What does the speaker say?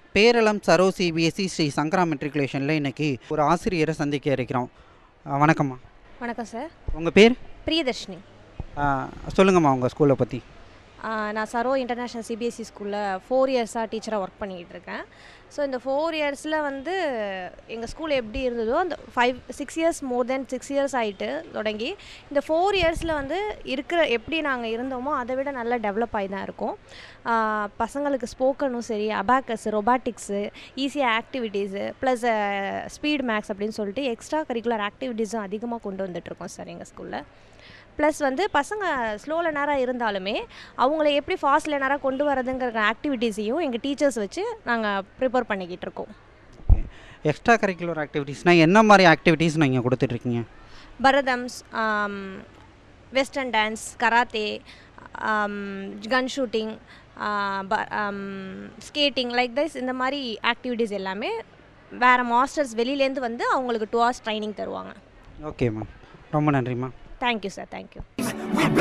Peralam Saro CBSE Sri Sankara மெட்ரிகுலேஷனில் இன்னைக்கு ஒரு ஆசிரியரை சந்திக்க இருக்கிறோம் அஹ் வணக்கம்மா வணக்கம் சார் உங்கள் பேர் பிரியதர்ஷினி அஹ் சொல்லுங்கம்மா உங்கள் ஸ்கூலை பற்றி ஆ, நான் சரோ இன்டர்நேஷ்னல் சிபிஎஸ்சி ஸ்கூலில் ஃபோர் இயர்ஸாக டீச்சராக ஒர்க் பண்ணிக்கிட்டு இருக்கேன் ஸோ இந்த ஃபோர் இயர்ஸில் வந்து எங்கள் ஸ்கூல் எப்படி இருந்ததோ அந்த five six years more then six years ஆகிட்டு தொடங்கி இந்த ஃபோர் இயர்ஸில் வந்து இருக்கிற எப்படி நாங்கள் இருந்தோமோ அதை விட நல்லா டெவலப் ஆகி தான் இருக்கோம் ஆ, பசங்களுக்கு ஸ்போக்கனும் சரி அபாக்கஸ் ரொபாட்டிக்ஸு ஈஸியாக ஆக்டிவிட்டீஸு ப்ளஸ் ஸ்பீட் மேக்ஸ் அப்படின்னு சொல்லிட்டு எக்ஸ்ட்ரா கரிக்குலர் ஆக்டிவிட்டீஸும் அதிகமாக கொண்டு வந்துட்டுருக்கோம் சார் எங்கள் ஸ்கூலில் ப்ளஸ் வந்து பசங்க ஸ்லோ லேனராக இருந்தாலுமே அவங்கள எப்படி ஃபாஸ்ட் லேனராக கொண்டு வரதுங்கிற ஆக்டிவிட்டீஸையும் எங்கள் டீச்சர்ஸ் வச்சு நாங்கள் ப்ரிப்பேர் பண்ணிக்கிட்டு இருக்கோம் ஓகே எக்ஸ்ட்ரா கரிக்குலர் ஆக்டிவிட்டீஸ்னால் என்ன மாதிரி ஆக்டிவிட்டீஸ் நீங்கள் கொடுத்துட்ருக்கீங்க பரதம்ஸ் western dance karate gun shooting skating like this இந்த மாதிரி ஆக்டிவிட்டீஸ் எல்லாமே வேறு மாஸ்டர்ஸ் வெளியிலேருந்து வந்து அவங்களுக்கு டூ ஹவர்ஸ் ட்ரைனிங் தருவாங்க ஓகேம்மா ரொம்ப நன்றிம்மா தேங்க்யூ சார் தேங்க்யூ